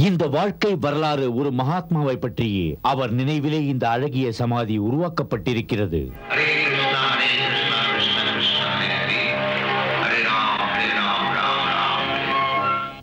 இந்த வாழ்க்கை வரலாறு ஒரு மகாத்மாவை பற்றியே அவர் நினைவிலே இந்த அழகிய சமாதி உருவாக்கப்பட்டிருக்கிறது हरे कृष्णा हरे कृष्णा कृष्ण कृष्ण हरे हरे हरे राम हरे राम राम राम हरे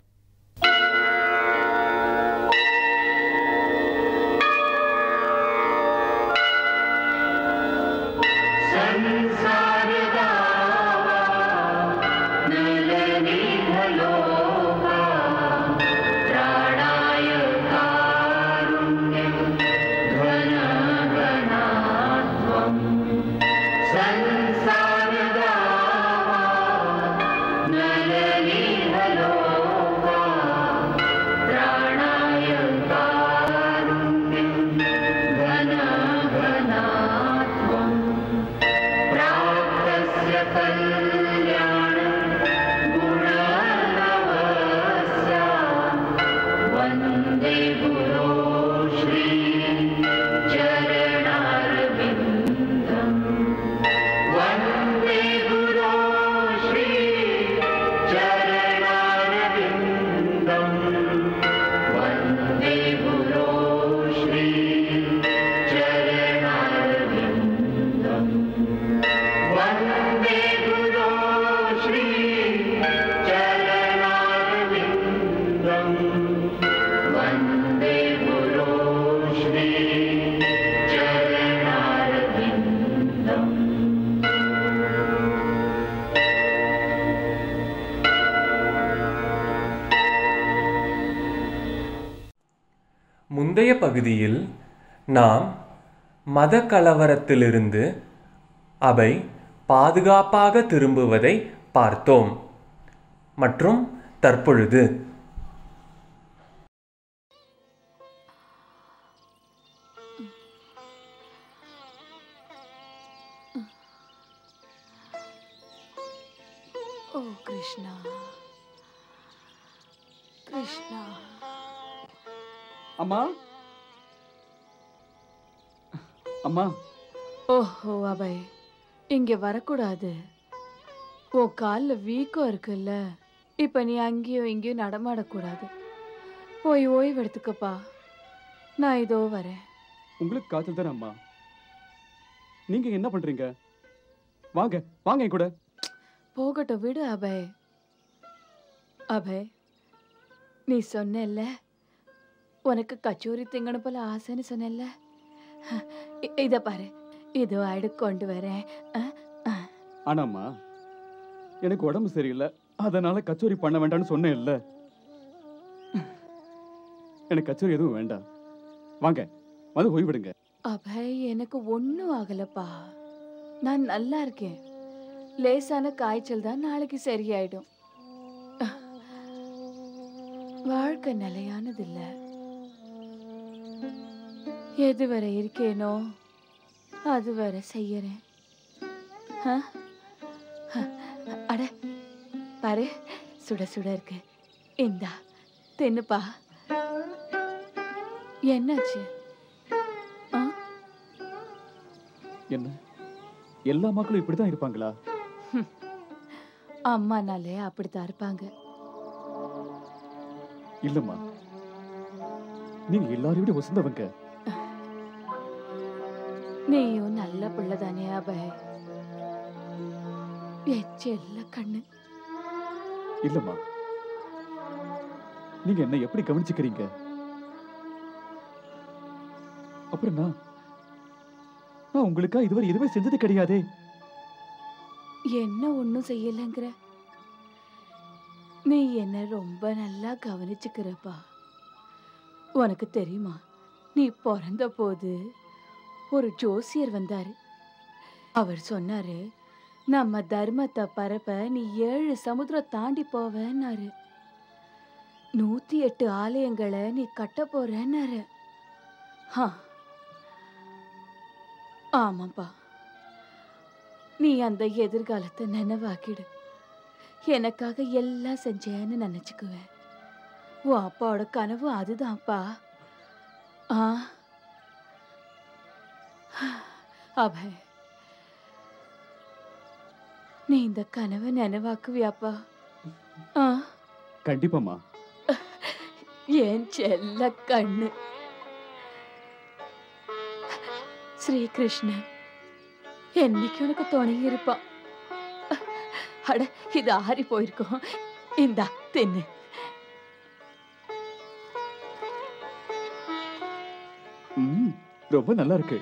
முந்தைய பகுதியில் நாம் மத கலவரத்திலிருந்து அவை பாதுகாப்பாக திரும்புவதை பார்த்தோம் மற்றும் தற்பொழுது ஓ கிருஷ்ணா கிருஷ்ணா அம்மா அம்மா ஓஹோ அபய் இங்க வரக்கூடாது உன் காலில் வீக்கம் இருக்குல்ல இப்ப நீ அங்கேயும் இங்கேயும் நடமாடக்கூடாது போய் ஓய்வு எடுத்துக்கப்பா நான் இதோ வரேன் உங்களுக்கு காய்ச்சல் தானே அம்மா நீங்க என்ன பண்றீங்க வாங்க வாங்க என் கூட போகட்டும் விடு அபய் அபய் நீ சொன்னல்ல உனக்கு கச்சோரி திங்கணும் போல ஆசைன்னு சொன்னல்ல இ- இத பாரு இதோ அடு கொண்டு வரேன் அஹ், அஹ். ஆனாம்மா எனக்கு உடம்பு சரியில்லை அதனால கச்சோரி பண்ண வேண்டாம்னு சொன்னேன் இல்ல எனக்கு கச்சோரி எதுவும் வேண்டாம் வாங்க வந்து ஓய்விடுங்க அபய் எனக்கு ஒன்றும் ஆகலப்பா நான் நல்லா இருக்கேன் லேசான காய்ச்சல் தான் நாளைக்கு சரியாயிடும் வாழ்க்கை நிலையானதில்ல எதுவரை இருக்கேனோ அதுவரை செய்யறேன் ஆ? அட பாரு சுட சுட இருக்கு இந்தா தின்னுப்பா என்னாச்சு ஆ என்ன எல்லா மக்களும் இப்படிதான் இருப்பாங்களா அம்மானாலே அப்படித்தான் இருப்பாங்க இல்லம்மா நீங்க எல்லாரையும் விட வசந்தவங்க நீயும் நல்ல பிள்ளை தானே அபய் என் செல்ல கண்ணு இல்லம்மா நீங்க என்ன எப்படி கவனிச்சுக்கிறீங்க அப்புறம் நான் நான் உங்களுக்கா இதுவரை எதுவுமே செஞ்சது கிடையாதே என்ன ஒன்றும் செய்யலைங்கிற நீ என்ன ரொம்ப நல்லா கவனிச்சுக்கிறப்பா உனக்கு தெரியுமா நீ பிறந்த போது ஒரு ஜோசியர் வந்தாரு அவர் சொன்னாரு நம்ம தர்மத்தை பரப்ப நீ ஏழு சமுத்திரம் தாண்டி போவேன்னாரு நூத்தி எட்டு ஆலயங்களை நீ கட்ட போறேன்னாரு ஹா ஆமாப்பா நீ அந்த எதிர்காலத்தை நினைவாக்கிடு எனக்காக எல்லாம் செஞ்சேன்னு நினைச்சுக்குவேன் உன் அப்பாவோட கனவு அதுதான்ப்பா ஆ அபய் நீ இந்த கனவை நினைவாக்குவியாப்பா ஆ கண்டிப்பாம்மா என் செல்ல கண்ணு ஸ்ரீகிருஷ்ணன் என்னைக்கு உனக்கு துணை இருப்பான் அட இது ஆறி போயிருக்கோம் இந்தா தின்னு ம் ரொம்ப நல்லா இருக்கு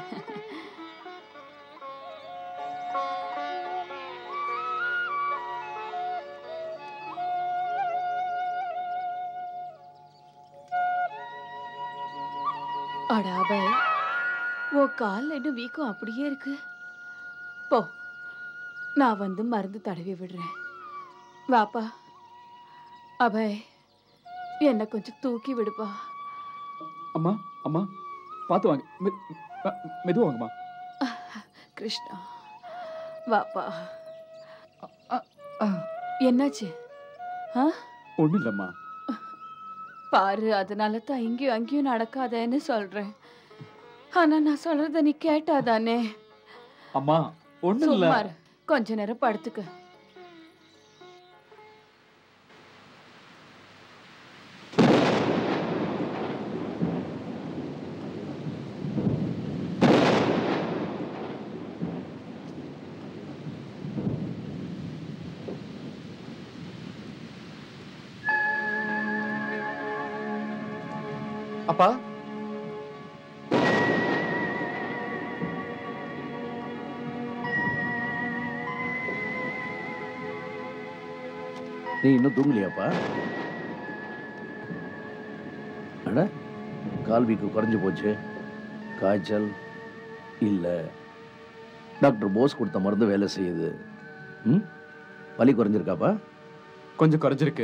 அடாபாய் உன் கால் இன்னும் வீக்கம் அப்படியே இருக்கு போ நான் வந்து மருந்து தடவி விடுறேன் வாப்பா அபய் என்னை கொஞ்சம் தூக்கி விடுப்பா அம்மா அம்மா பார்த்து வாங்க மெ- அ, மெதுவா வாங்கம்மா கிருஷ்ணா வாப்பா ஆ, என்னாச்சு ஆ ஒண்ணும் இல்லம்மா பாரு அதனால தான் இங்கேயும் அங்கேயும் நடக்காதேன்னு சொல்றேன் ஆனா நான் சொல்றத நீ கேட்டாதானே அம்மா ஒண்ணும் இல்ல சும்மா இரு. கொஞ்ச நேரம் படுத்துக்க அப்பா நீ இன்னும் தூங்கலையாப்பா அட கால் வீக்கு குறைஞ்சு போச்சு காய்ச்சல் இல்லை டாக்டர் போஸ் கொடுத்த மருந்து வேலை செய்யுது ம் வலி குறைஞ்சிருக்காப்பா கொஞ்சம் குறைஞ்சிருக்கு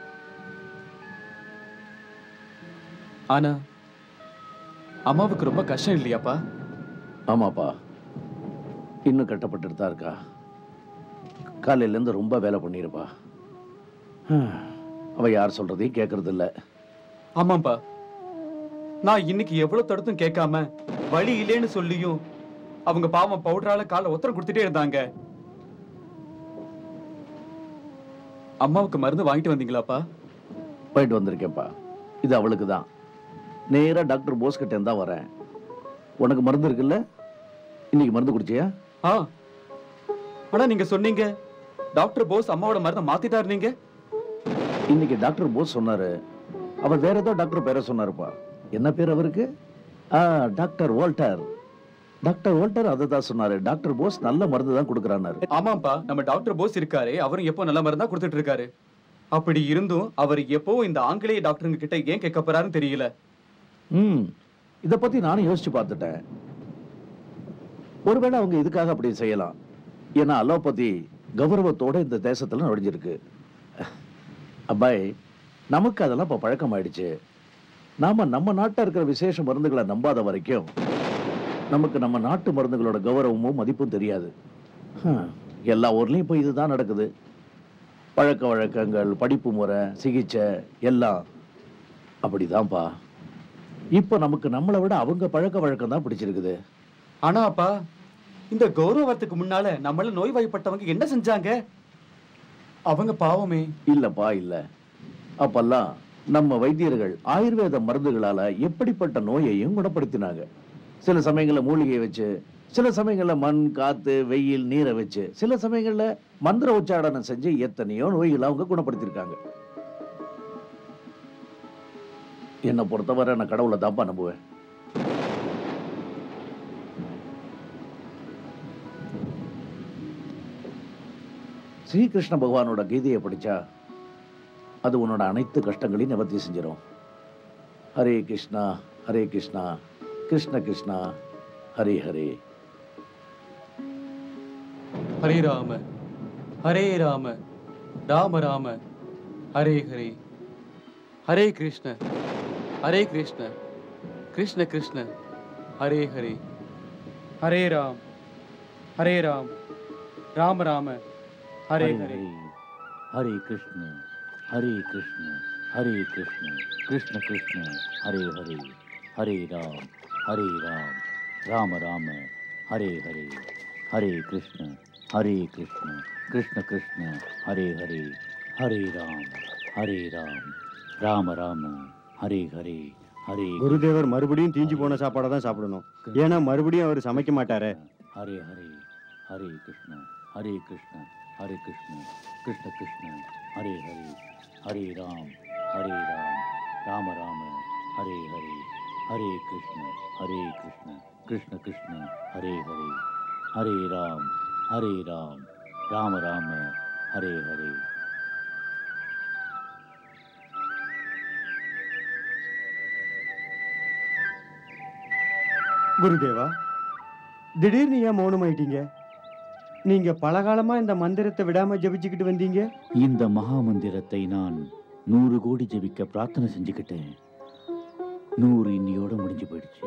ஆனா அம்மாவுக்கு ரொம்ப கஷ்டம் இல்லையாப்பா ஆமாப்பா இன்னும் கட்டப்பட்டுட்டு தான் இருக்கா காலையிலேருந்து ரொம்ப வேலை பண்ணியிருப்பா அவ யார் சொல்றதையும் கேட்கறது இல்ல ஆமாப்பா நான் இன்னைக்கு எவ்வளவு தடுத்தும் கேட்காம வழி இல்லைன்னு சொல்லியும் அவங்க பாவம் பவுடரால காலை உத்தரம் கொடுத்துட்டே இருந்தாங்க அம்மாவுக்கு மருந்து வாங்கிட்டு வந்தீங்களாப்பா போயிட்டு வந்திருக்கேன்ப்பா இது அவளுக்கு தான் நேராக டாக்டர் போஸ் கிட்ட தான் வரேன் உனக்கு மருந்து இருக்குல்ல இன்னைக்கு மருந்து குடிச்சியா ஆ ஆனா நீங்க சொன்னீங்க டாக்டர் போஸ் அம்மாவோட மருந்தை மாத்திட்டாரு நீங்க இன்னைக்கு டாக்டர் போஸ் சொன்னாரு அவர் வேற ஏதோ டாக்டர் பேரை சொன்னாருப்பா என்ன பேர் அவருக்கு ஆ டாக்டர் வால்டர் டாக்டர் வால்டர் அதை தான் சொன்னாரு டாக்டர் போஸ் நல்ல மருந்து தான் கொடுக்குறாரு ஆமாப்பா நம்ம டாக்டர் போஸ் இருக்காரு அவரும் எப்போ நல்ல மருந்தா கொடுத்துட்டு இருக்காரு அப்படி இருந்தும் அவர் எப்போ இந்த ஆங்கிலேய டாக்டருங்க கிட்ட ஏன் கேட்க போறாருன்னு தெரியல ம் இத பத்தி நானும் யோசிச்சு பார்த்துட்டேன் ஒருவேளை அவங்க இதுக்காக அப்படி செய்யலாம் ஏன்னா அலோபதி கௌரவத்தோட இந்த தேசத்துல நுழைஞ்சிருக்கு அப்பாய் நமக்கு அதெல்லாம் இப்ப பழக்கமாயிடுச்சு நாம நம்ம நாட்டில் இருக்கிற விசேஷ மருந்துகளை நம்பாத வரைக்கும் நமக்கு நம்ம நாட்டு மருந்துகளோட கௌரவமும் மதிப்பும் தெரியாது ஹம், எல்லா ஊர்லயும் இப்போ இதுதான் நடக்குது பழக்க வழக்கங்கள் படிப்பு முறை சிகிச்சை எல்லாம் அப்படிதான்ப்பா இப்போ நமக்கு நம்மளை விட அவங்க பழக்க வழக்கம் தான் பிடிச்சிருக்குது ஆனா அப்பா இந்த கௌரவத்துக்கு முன்னால நம்மள நோய்வாய்ப்பட்டவங்க என்ன செஞ்சாங்க அவங்க பாவமே இல்லப்பா இல்ல அப்பெல்லாம் நம்ம வைத்தியர்கள் ஆயுர்வேத மருந்துகளால எப்படிப்பட்ட நோயையும் குணப்படுத்தினாங்க சில சமயங்கள்ல மூலிகையை வச்சு சில சமயங்கள்ல மண் காத்து வெயில் நீரை வச்சு சில சமயங்கள்ல மந்திர உச்சாடனம் செஞ்சு எத்தனையோ நோய்களை அவங்க குணப்படுத்தியிருக்காங்க என்னை பொறுத்தவரை நான் கடவுளை தான்ப்பா நம்புவேன் ஸ்ரீகிருஷ்ண பகவானோட கீதையை படிச்சா அது உன்னோட அனைத்து கஷ்டங்களையும் நிவர்த்தி செஞ்சிடும் ஹரே கிருஷ்ணா ஹரே கிருஷ்ணா கிருஷ்ண கிருஷ்ணா ஹரே ஹரே ஹரே ராம ஹரே ராம ராம ராம ஹரே ஹரே ஹரே கிருஷ்ண ஹரே கிருஷ்ண கிருஷ்ண கிருஷ்ண ஹரே ஹரே ஹரே ராம் ஹரே ராம் ராம ராம ஹரே ஹரே ஹரே கிருஷ்ண ஹரே கிருஷ்ண ஹரே கிருஷ்ண கிருஷ்ண கிருஷ்ண ஹரே ஹரே ஹரே ராம் ஹரே ராம் ராம ராம ஹரே ஹரே ஹரே கிருஷ்ண ஹரே கிருஷ்ண கிருஷ்ண கிருஷ்ண ஹரே ஹரே ஹரே ராம் ஹரே ராம் ராம ராம ஹரே ஹரே ஹரே குருதேவர் மறுபடியும் தீஞ்சு போன சாப்பாடை தான் சாப்பிடணும் ஏன்னா மறுபடியும் அவர் சமைக்க மாட்டாரே ஹரே ஹரே ஹரே கிருஷ்ண ஹரே கிருஷ்ண ஹரே கிருஷ்ண கிருஷ்ண கிருஷ்ண ஹரே ஹரே ஹரே ராம் ஹரே ராம் ராம ராம ஹரே ஹரே ஹரே கிருஷ்ண ஹரே கிருஷ்ண கிருஷ்ண கிருஷ்ண ஹரே ஹரே ஹரே ராம் ஹரே ராம் ராம ராம ஹரே ஹரே குருதேவா திடீர்னு ஏன் மௌனமாயிட்டீங்க நீங்க பலகாலமா இந்த மந்திரத்தை விடாம ஜபிச்சுக்கிட்டு வந்தீங்க இந்த மகா மந்திரத்தை நான் நூறு கோடி ஜெபிக்க பிரார்த்தனை செஞ்சுக்கிட்டேன் நூறு இன்னியோட முடிஞ்சு போயிடுச்சு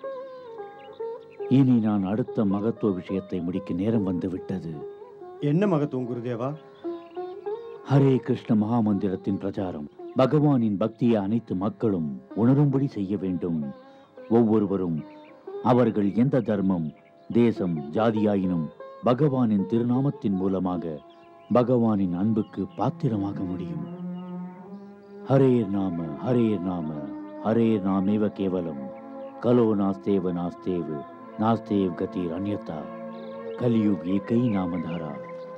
இனி நான் அடுத்த மகத்துவ விஷயத்தை முடிக்க நேரம் வந்து விட்டது என்ன மகத்துவம் குருதேவா ஹரே கிருஷ்ண மகா மந்திரத்தின் பிரச்சாரம் பகவானின் பக்தியை அனைத்து மக்களும் உணரும்படி செய்ய வேண்டும் ஒவ்வொருவரும் அவர்கள் எந்த தர்மம் தேசம் ஜாதியாயினும் பகவானின் திருநாமத்தின் மூலமாக பகவானின் அன்புக்கு பாத்திரமாக முடியும் ஹரே நாம ஹரே நாம ஹரே நாமேவ கேவலம் கலோ நாஸ்தேவ நாஸ்தேவ் நாஸ்தேவ் கதிர் அந்யதா கலியுக் ஏகை நாமதாரா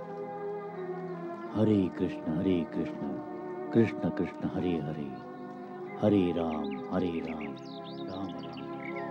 ஹரே கிருஷ்ண ஹரே கிருஷ்ண கிருஷ்ண கிருஷ்ண ஹரே ஹரே ஹரே ராம் ஹரே ராம் ராம ராம்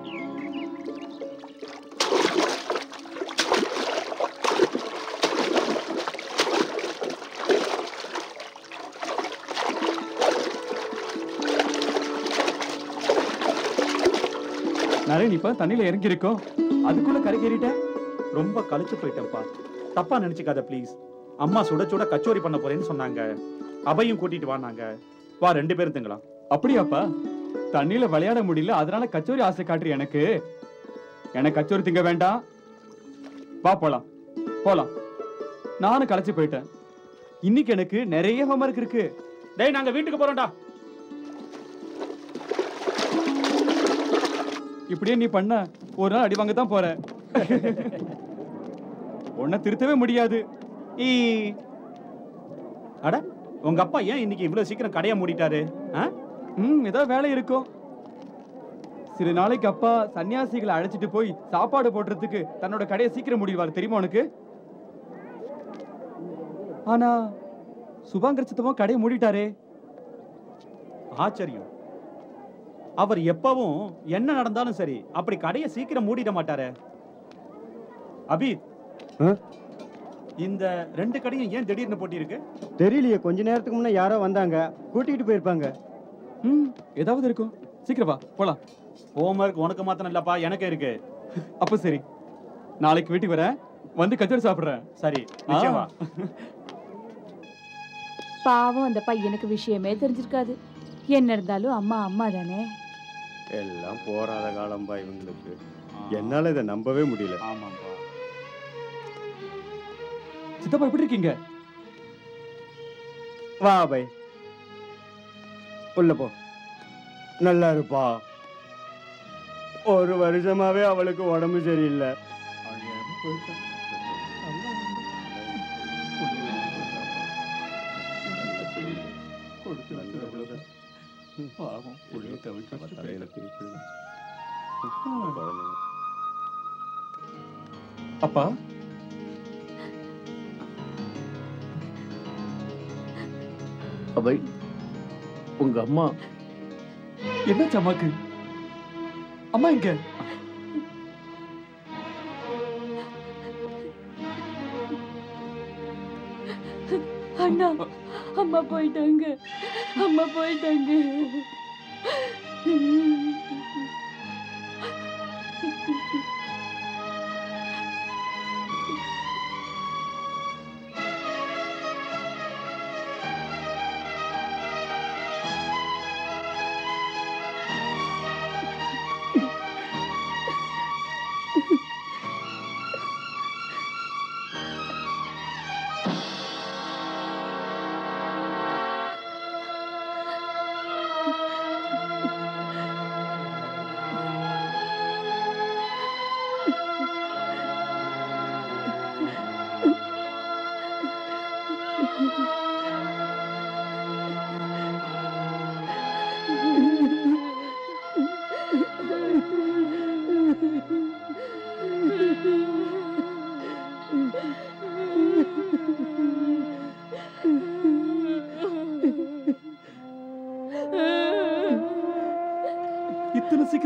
நரேன் இப்ப தண்ணியில இறங்கி இருக்கோம் அதுக்குள்ள கரை ஏறிட்ட ரொம்ப கழிச்சு போயிட்டேன்ப்பா தப்பா நினைச்சுக்காத ப்ளீஸ் அம்மா சுட சுட கச்சோரி பண்ண போறேன்னு சொன்னாங்க அபையும் கூட்டிட்டு வானாங்க வா ரெண்டு பேரும் திங்கலாம் அப்படியாப்பா தண்ணியில விளையாட முடியல அதனால கச்சோரி ஆசை காட்டுற எனக்கு எனக்கு கச்சோரி திங்க வேண்டாம் வா போலாம் போலாம் நானும் களைச்சு போயிட்டேன் இன்னைக்கு எனக்கு நிறைய ஹோம்ஒர்க் இருக்கு டேய் நாங்க வீட்டுக்கு போறோம்டா இப்படியே நீ பண்ண ஒரு நாள் அடி வாங்க தான் போற உன்னை திருத்தவே முடியாது ஈ அட உங்க அப்பா ஏன் இன்னைக்கு இவ்வளவு சீக்கிரம் கடையை மூடிட்டாரு ஆ? ம் ஏதோ வேலை இருக்கும் சில நாளைக்கு அப்பா சன்னியாசிகளை அழைச்சிட்டு போய் சாப்பாடு போடுறதுக்கு தன்னோட கடையை சீக்கிரம் முடிவார் தெரியுமா உனக்கு ஆனா சுபாங்கர் சித்தமா கடையை மூடிட்டாரே ஆச்சரியம் அவர் எப்பவும் என்ன நடந்தாலும் சரி அப்படி கடையை சீக்கிரம் மூடிட மாட்டாரே அபித் ஆ? இந்த ரெண்டு கடையும் ஏன் திடீர்னு போட்டி இருக்கு தெரியலையே கொஞ்ச நேரத்துக்கு முன்ன யாரோ வந்தாங்க கூட்டிகிட்டு போயிருப்பாங்க ம் ஏதாவது இருக்கும் சீக்கிரம் வா போலாம் ஹோம்ஒர்க் உனக்கு மாத்திரம் இல்லப்பா எனக்கு இருக்கு அப்ப சரி நாளைக்கு வீட்டுக்கு வரேன் வந்து கச்சோரி சாப்பிடுறேன் சரி நிச்சயமா பாவம் அந்த பையனுக்கு விஷயமே தெரிஞ்சிருக்காது என்ன இருந்தாலும் அம்மா அம்மா தானே எல்லாம் போராத காலம்பா இவங்களுக்கு என்னால இதை நம்பவே முடியல ஆமாப்பா சித்தப்பா எப்படி இருக்கீங்க வா பை உள்ள போ நல்லா இருப்பா ஒரு வருஷமாவே அவளுக்கு உடம்பு சரியில்லை அப்பா அவை உங்க அம்மா என்னாச்சு அம்மாக்கு அம்மா எங்க அண்ணா அம்மா போயிட்டாங்க அம்மா போயிட்டாங்க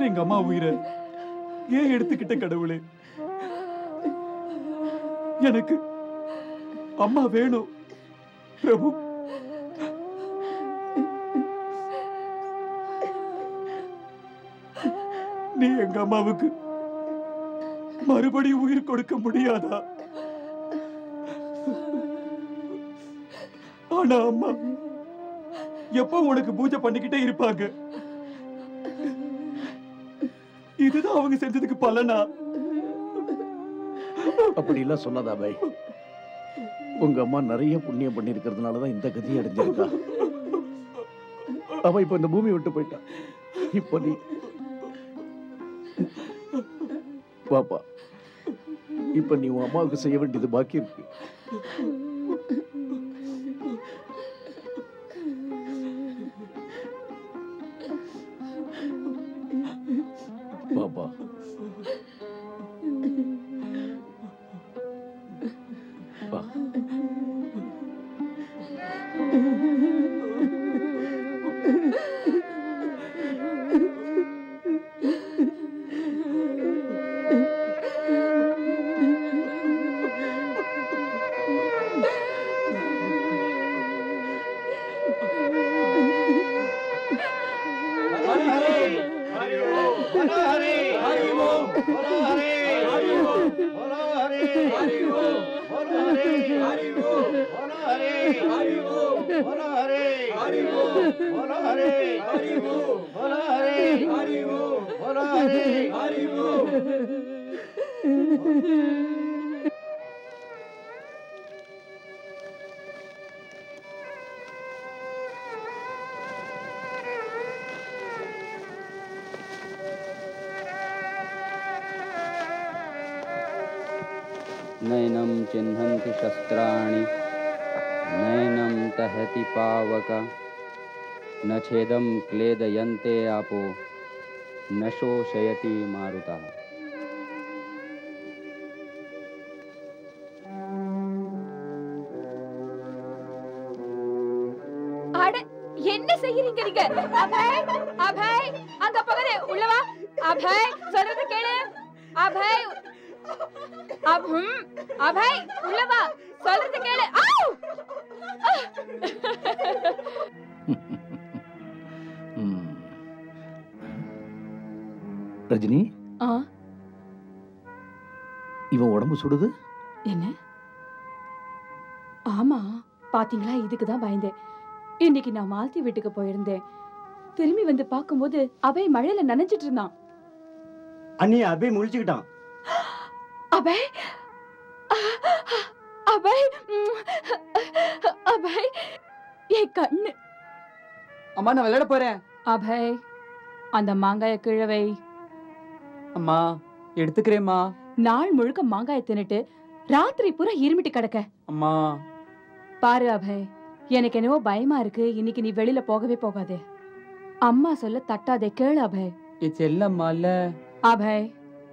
நேரத்துல எங்க அம்மா உயிரை ஏன் எடுத்துக்கிட்ட கடவுளே எனக்கு அம்மா வேணும் பிரபு நீ எங்க அம்மாவுக்கு மறுபடியும் உயிர் கொடுக்க முடியாதா ஆனா அம்மா எப்ப உனக்கு பூஜை பண்ணிக்கிட்டே இருப்பாங்க இதுதான் அவங்க செஞ்சதுக்கு பலனா அப்படி எல்லாம் சொல்லாத அபய் உங்க அம்மா நிறைய புண்ணியம் பண்ணிருக்கிறதுனால தான் இந்த கதியை அடைஞ்சிருக்கா அவ இப்ப இந்த பூமி விட்டு போயிட்டா இப்போ நீ பாப்பா இப்ப நீ உன் அம்மாவுக்கு செய்ய வேண்டியது பாக்கி இருக்கு பாப்பா வா नैनं चिह्नन्ति शस्त्राणि नैनं दहति पावक न छेदं क्लेदयन्ते आपो न शोषयति मारुतः அட என்ன செய்யறீங்க நீங்க அபய் அபய் அங்க போகாதே உள்ள வா அபய் சொல்றத கேளு அபய் அபம் அபய் உள்ள வா சொல்றத கேளு ஆவ்! ம். ரஜினி ஆ இவன் உடம்பு சுடுது என்ன ஆமா பாத்தீங்களா இதுக்கு தான் பயந்தேன் இன்னைக்கு நான் மாலத்தி வீட்டுக்கு போயிருந்தேன் திரும்பி வந்து பார்க்கும்போது அபய் மழையில நனைஞ்சிட்டு இருந்தான் அண்ணி அபய் முழிச்சுக்கிட்டான் அபய் அபய் ம், அபய் என் கண்ணு அம்மா நான் விளையாட போறேன் அபய் அந்த மாங்காய கிழவை அம்மா எடுத்துக்கிறேம்மா நாள் முழுக்க மாங்காய தின்னுட்டு ராத்திரி பூரா இருமிட்டு கிடக்க அம்மா பாரு அபய் எனக்கு என்னவோ பயமா இருக்கு இன்னைக்கு நீ வெளியில போகவே போகாதே அம்மா சொல்ல தட்டாதே கேளு அபய் என் செல்லம்மா இல்ல அபய்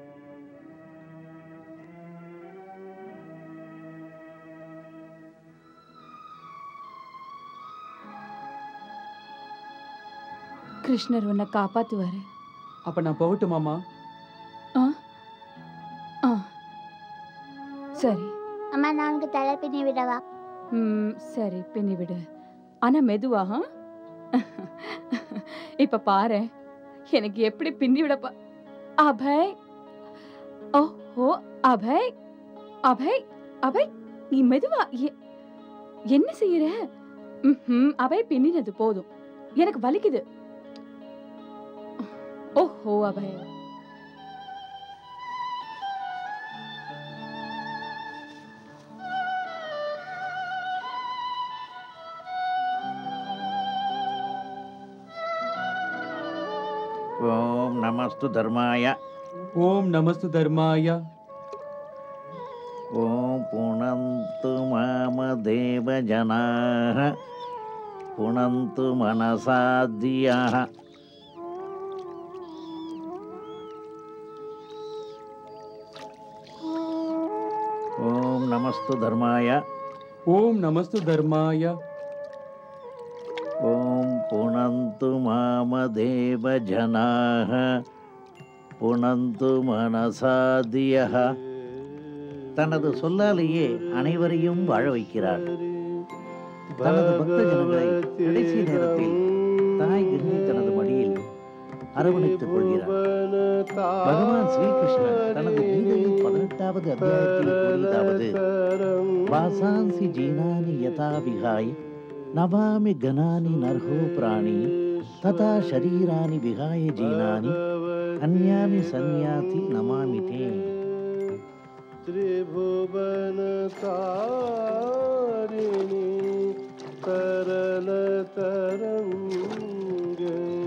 கிருஷ்ணர் உன்னை காப்பாத்துவாரு அப்ப நான் போகட்டுமாமா ஆ ஆ சரி அம்மா நான் உனக்கு தலை பின்னி விடவா ம் சரி பின்னி விடு ஆனா மெதுவா ஆ? இப்ப பாரு எனக்கு எப்படி பின்னி விடப்பா அபய் ஓஹோ அபய் அபய் அபய் நீ மெதுவா எ- என்ன செய்யற ம்ஹும், அபய் பின்னினது போதும் எனக்கு வலிக்குது ஓஹோ அபய் ஓம் நமஸ்து தர்மாய ஓம் நமஸ்து தர்மாய ஓம் புனந்து மாம தேவ ஜனாக புனந்து மனசாத்தியாக ஓம் நமஸ்து தர்மாய ஓம் நமஸ்து தர்மாய ஓம் புனந்து மாம தேவ ஜனாக புனந்து மனசாதியக தனது சொல்லாலேயே அனைவரையும் வாழ வைக்கிறார் தனது பக்த ஜனங்களை கடைசி நேரத்தில் தாய் கங்கை தனது மடியில் அரவணைத்துக் கொள்கிறார் பகவான் ஸ்ரீகிருஷ்ணன் தனது கீதையின் பதினெட்டாவது அத்தியாயத்தில் கூறியதாவது வாசான்சி ஜீனானி யதா விகாய் நவாமி கனானி நர்ஹோ பிராணி ததா ஷரீராணி விகாய ஜீனானி அந்யானி சந்யாதி நமாமி தே त्रिभुवनतारिणि तरलतरङ्ग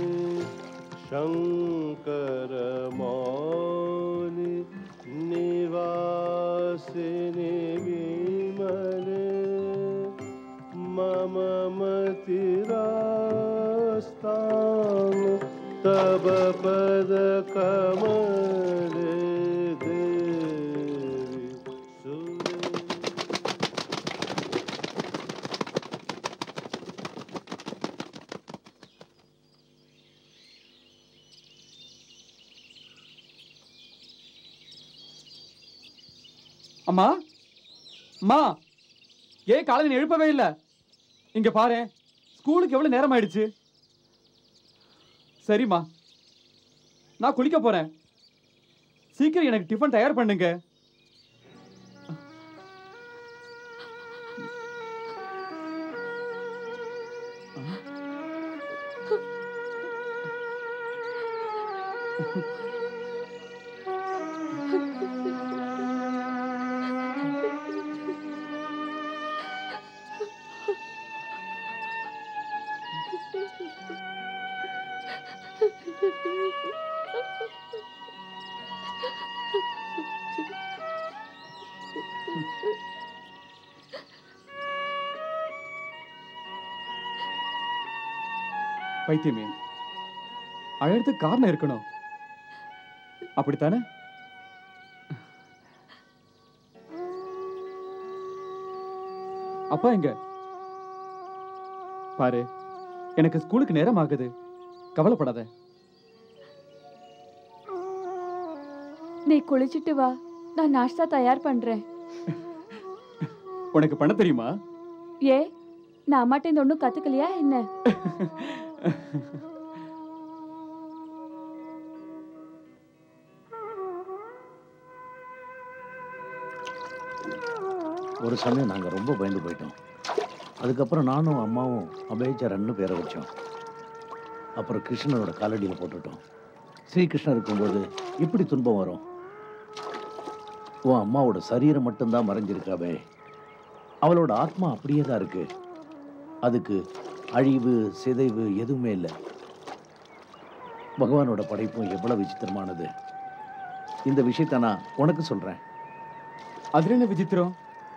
शङ्करमौलि निवासिनि विमले मम मतिरास्तां तव पदकमले देवि सुरे அம்மா அம்மா ஏன் காலையில் நீ எழுப்பவே இல்லை இங்க பாரு ஸ்கூலுக்கு எவ்வளவு நேரம் ஆயிடுச்சு சரிம்மா நான் குளிக்க போறேன் சீக்கிரம் எனக்கு டிஃபன் தயார் பண்ணுங்க பைத்தியமே அழறதுக்கு காரணம் இருக்கணும் அப்படித்தானே அப்பா எங்க பாரு எனக்கு ஸ்கூலுக்கு நேரம் ஆகுது கவலைப்படாத நீ குளிச்சிட்டு வா நான் நாஷ்டா தயார் பண்றேன் உனக்கு பண்ண தெரியுமா ஏ நான் அம்மாட்ட இந்த ஒன்றும் கத்துக்கலையா என்ன ஒரு சமயம் நாங்கள் ரொம்ப பயந்து போயிட்டோம் அதுக்கப்புறம் நானும் அம்மாவும் அபயச்சரன்னு பேரை வச்சோம் அப்புறம் கிருஷ்ணனோட காலடியில் போட்டுட்டோம் ஸ்ரீகிருஷ்ணன் இருக்கும்போது எப்படி துன்பம் வரும் உன் அம்மாவோட சரீரம் மட்டும்தான் மறைஞ்சிருக்காவே அவளோட ஆத்மா அப்படியே தான் இருக்கு அதுக்கு அழிவு சிதைவு எதுவுமே இல்லை பகவானோட படைப்பும் எவ்வளவு விசித்திரமானது இந்த விஷயத்தை நான் உனக்கு சொல்றேன் அதுல என்ன விசித்திரம்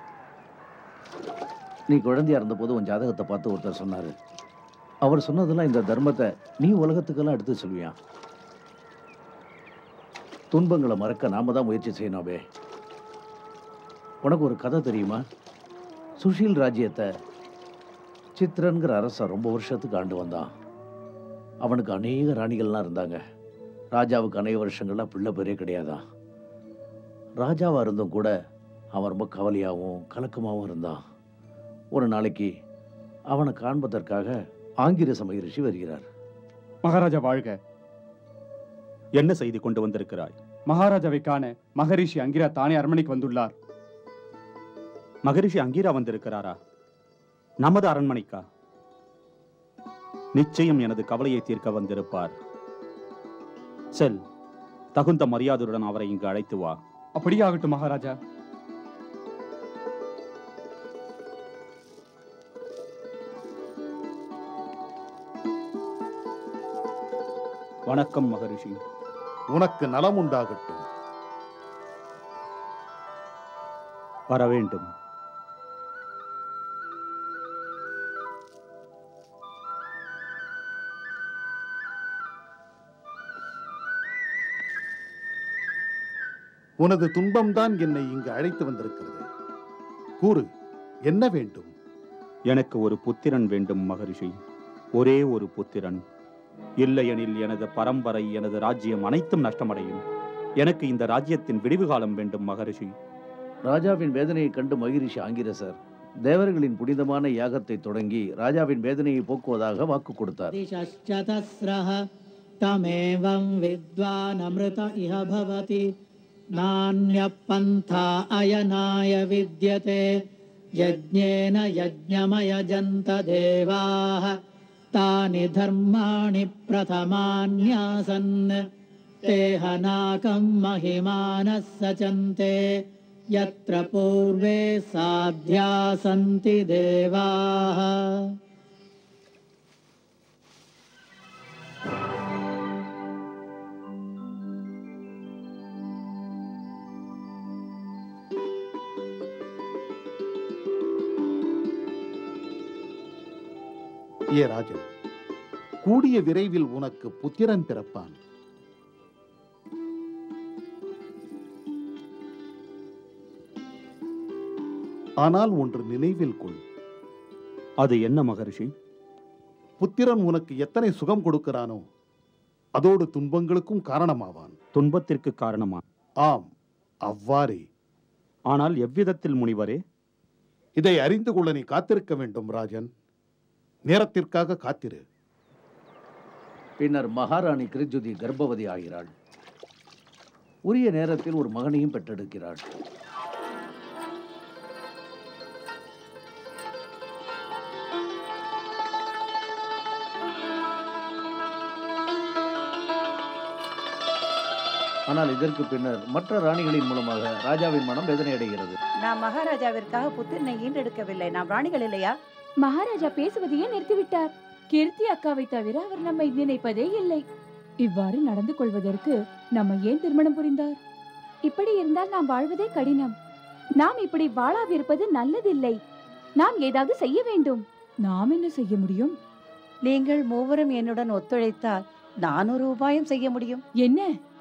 நீ குழந்தையா இருந்தபோது உன் ஜாதகத்தை பார்த்து ஒருத்தர் சொன்னாரு அவர் சொன்னதெல்லாம் இந்த தர்மத்தை நீ உலகத்துக்கெல்லாம் எடுத்து சொல்வியா துன்பங்களை மறக்க நாம தான் முயற்சி செய்யணுமே உனக்கு ஒரு கதை தெரியுமா சுஷீல் ராஜ்யத்தை சித்ரன்கிற அரசன் ரொம்ப வருஷத்துக்கு ஆண்டு வந்தான் அவனுக்கு அநேக ராணிகள்லாம் இருந்தாங்க ராஜாவுக்கு அநேக வருஷங்கள்ல பிள்ளை பேரே கிடையாதான் ராஜாவா இருந்தும் கூட அவன் ரொம்ப கவலையாகவும் கலக்கமாகவும் இருந்தான் ஒரு நாளைக்கு அவனை காண்பதற்காக ஆங்கிரச மகரிஷி வருகிறார் மகாராஜா வாழ்க என்ன செய்தி கொண்டு வந்திருக்கிறாய் மகாராஜாவை காண மகரிஷி அங்கிரா தானே அரண்மனைக்கு வந்துள்ளார் மகரிஷி அங்கீரா வந்திருக்கிறாரா நமது அரண்மனைக்கா நிச்சயம் எனது கவலையை தீர்க்க வந்திருப்பார் செல் தகுந்த மரியாதையுடன் அவரை இங்கு அழைத்து வா அப்படியே ஆகட்டும் மகாராஜா வணக்கம் மகரிஷி உனக்கு நலம் உண்டாகட்டும் வர வேண்டும் உனது துன்பம்தான் என்னை இங்கு அழைத்து வந்திருக்கிறது கூறு என்ன வேண்டும் எனக்கு ஒரு புத்திரன் வேண்டும் மகரிஷி ஒரே ஒரு புத்திரன் இல்லையெனில் எனது பரம்பரை எனது ராஜ்யம் அனைத்தும் நஷ்டமடையும் எனக்கு இந்த ராஜ்யத்தின் விடிவு காலம் வேண்டும் மகரிஷி ராஜாவின் வேதனையை கண்டு மகிரிஷி ஆங்கிரசர் தேவர்களின் புனிதமான யாகத்தை தொடங்கி ராஜாவின் வேதனையை போக்குவதாக வாக்கு கொடுத்தார் दिशश्चतस्रः तमेवं विद्वानमृत इह भवति नान्यः पन्था अयनाय विद्यते यज्ञेन यज्ञमयजन्त देवाः तानि धर्माणि प्रथमान्यासन् ते हनाकं महिमानः सचन्ते यत्र पूर्वे साध्या सन्ति देवाः ஏ ராஜன் கூடிய விரைவில் உனக்கு புத்திரன் பிறப்பான் ஆனால் ஒன்று நினைவில் கொள் அது என்ன மகரிஷி புத்திரன் உனக்கு எத்தனை சுகம் கொடுக்கிறானோ அதோடு துன்பங்களுக்கும் காரணமாவான் துன்பத்திற்கு காரணமா ஆம் அவ்வாறே ஆனால் எவ்விதத்தில் முனிவரே இதை அறிந்து கொள்ள நீ காத்திருக்க வேண்டும் ராஜன் நேரத்திற்காக காத்திரு பின்னர் மகாராணி கிரிஜுதி கர்ப்பவதி ஆகிறாள் உரிய நேரத்தில் ஒரு மகனையும் பெற்றெடுக்கிறாள் ஆனால் இதற்கு பின்னர் மற்ற ராணிகளின் மூலமாக ராஜாவின் மனம் வேதனை அடைகிறது நான் மகாராஜாவிற்காக புத்திரனை ஈண்டெடுக்கவில்லை நாம் ராணிகள் இல்லையா மகாராஜா பேசுவதையே நிறுத்திவிட்டார் கீர்த்தி அக்காவை தவிர அவர் நம்மை நினைப்பதே இல்லை இவ்வாறு நடந்து கொள்வதற்கு நம்ம ஏன் திருமணம் புரிந்தார் இப்படி இருந்தால் நாம் வாழ்வதே கடினம் நாம் இப்படி வாழாவிருப்பது நல்லதில்லை நாம் ஏதாவது செய்ய வேண்டும் நாம் என்ன செய்ய முடியும் நீங்கள் மூவரும் என்னுடன் ஒத்துழைத்தால் நான் ஒரு உபாயம் செய்ய முடியும் என்ன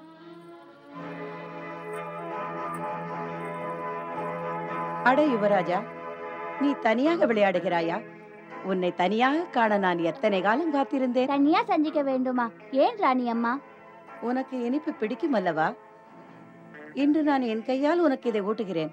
அட யுவராஜா நீ தனியாக விளையாடுகிறாயா உன்னை தனியாக காண நான் எத்தனை காலம் காத்திருந்தேன் தனியா சந்திக்க வேண்டுமா ஏன் ராணி அம்மா உனக்கு இனிப்பு பிடிக்கும் அல்லவா இன்று நான் என் கையால் உனக்கு இதை ஊட்டுகிறேன்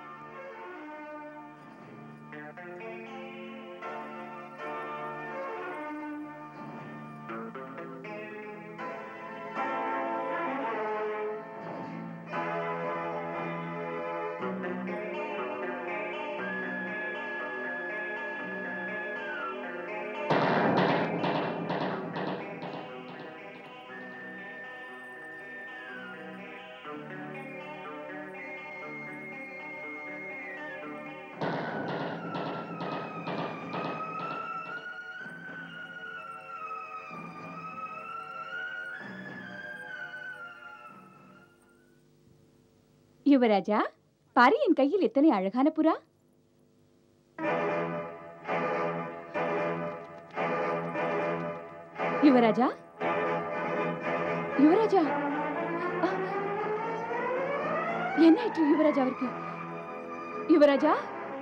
யுவராஜா பாரு என் கையில் எத்தனை அழகான புறா யுவராஜா யுவராஜா அ! என்ன ஆயிற்று யுவராஜாவிற்கு யுவராஜா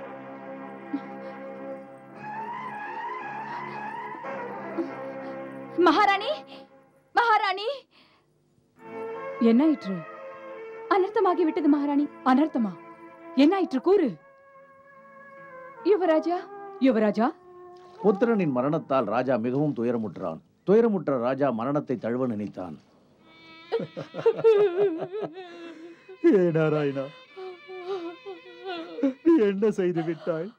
மகாராணி மகாராணி என்ன ஆயிற்று அனர்த்தமாகி விட்டது மகாராணி அனர்த்தமா என்ன ஆயிற்று கூறு யுவராஜா யுவராஜா புத்திரனின் மரணத்தால் ராஜா மிகவும் துயரமுற்றான் துயரமுற்ற ராஜா மரணத்தை தழுவ நினைத்தான் ஏ நாராயணா நீ என்ன செய்து விட்டாய்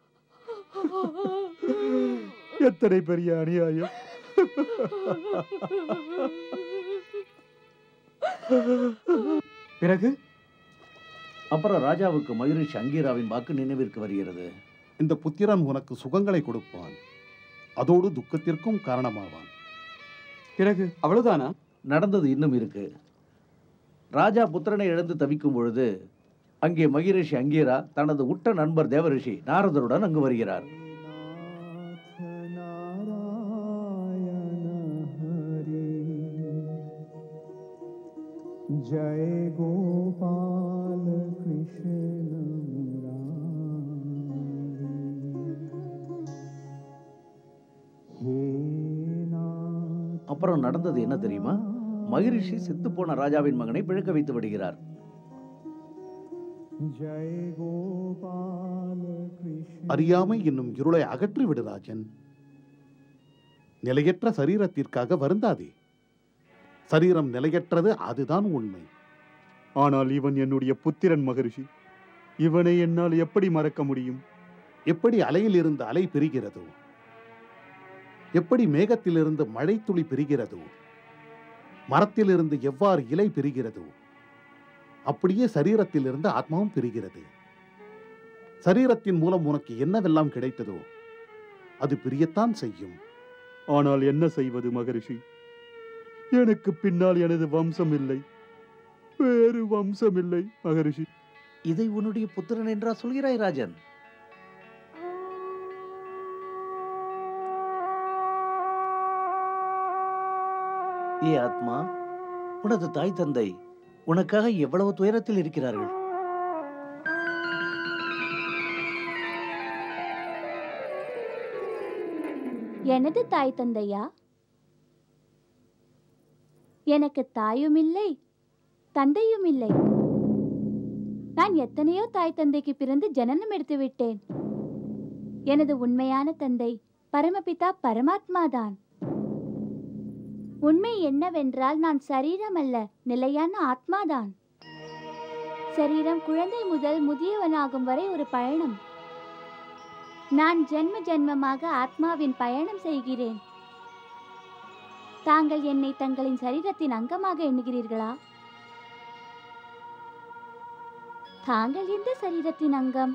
எத்தனை பெரிய அநியாயம் பிறகு அப்புறம் ராஜாவுக்கு மயூரிஷ் அங்கீராவின் வாக்கு நினைவிற்கு வருகிறது இந்த புத்திரன் உனக்கு சுகங்களை கொடுப்பான் அதோடு துக்கத்திற்கும் காரணமாவான் பிறகு அவ்வளவுதானா நடந்தது இன்னும் இருக்கு ராஜா புத்திரனை இழந்து தவிக்கும் பொழுது அங்கே மகிரிஷி அங்கீரா தனது உட்ட நண்பர் தேவரிஷி நாரதருடன் அங்கு வருகிறார் जय गोपाल कृष्ण मुरारी हे नाथ அப்புறம் நடந்தது என்ன தெரியுமா மகிரிஷி செத்துப்போன ராஜாவின் மகனை பிழைக்க வைத்து விடுகிறார் जय गोपाल कृष्ण அறியாமை என்னும் இருளை அகற்றி விடு ராஜன் நிலையற்ற சரீரத்திற்காக வருந்தாதே சரீரம் நிலையற்றது அதுதான் உண்மை ஆனால் இவன் என்னுடைய புத்திரன் மகரிஷி இவனை என்னால் எப்படி மறக்க முடியும் எப்படி அலையிலிருந்து அலை பிரிகிறதோ எப்படி மேகத்திலிருந்து மழை துளி பிரிகிறதோ மரத்திலிருந்து எவ்வாறு இலை பிரிகிறதோ அப்படியே சரீரத்திலிருந்து ஆத்மாவும் பிரிகிறது சரீரத்தின் மூலம் உனக்கு என்னவெல்லாம் கிடைத்ததோ அது பிரியத்தான் செய்யும் ஆனால் என்ன செய்வது மகரிஷி எனக்கு பின்னால் எனது வம்சம் இல்லை வேறு வம்சம் இல்லை மகரிஷி இதை உன்னுடைய புத்திரன் என்றா சொல்கிறாய் ராஜன் ஏ ஆத்மா உனது தாய் தந்தை உனக்காக எவ்வளவு துயரத்தில் இருக்கிறார்கள் எனது தாய் தந்தையா எனக்கு தாயும் இல்லை தந்தையும் இல்லை நான் எத்தனையோ தாய் தந்தைக்கு பிறந்து ஜனனம் எடுத்து விட்டேன் எனது உண்மையான தந்தை பரமபிதா பரமாத்மாதான் உண்மை என்னவென்றால் நான் சரீரம் அல்ல நிலையான ஆத்மாதான் சரீரம் குழந்தை முதல் முதியவனாகும் வரை ஒரு பயணம் நான் ஜென்ம ஜென்மமாக ஆத்மாவின் பயணம் செய்கிறேன் தாங்கள் என்னை தங்களின் சரீரத்தின் அங்கமாக எண்ணுகிறீர்களா தாங்கள் எந்த சரீரத்தின் அங்கம்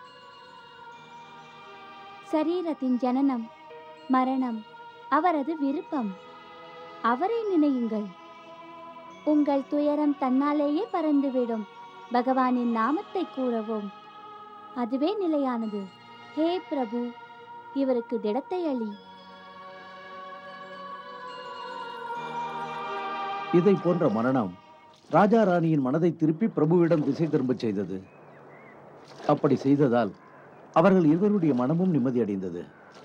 சரீரத்தின் ஜனனம் மரணம் அவரது விருப்பம் அவரை நினையுங்கள் உங்கள் துயரம் தன்னாலேயே பறந்துவிடும் பகவானின் நாமத்தை கூறவும் அதுவே நிலையானது ஹே பிரபு இவருக்கு திடத்தை அளி இதை போன்ற மரணம் ராஜா ராணியின் மனதை திருப்பி பிரபுவிடம் திசை திரும்பச் செய்தது அப்படி செய்ததால் அவர்கள் இருவருடைய மனமும் நிம்மதியடைந்தது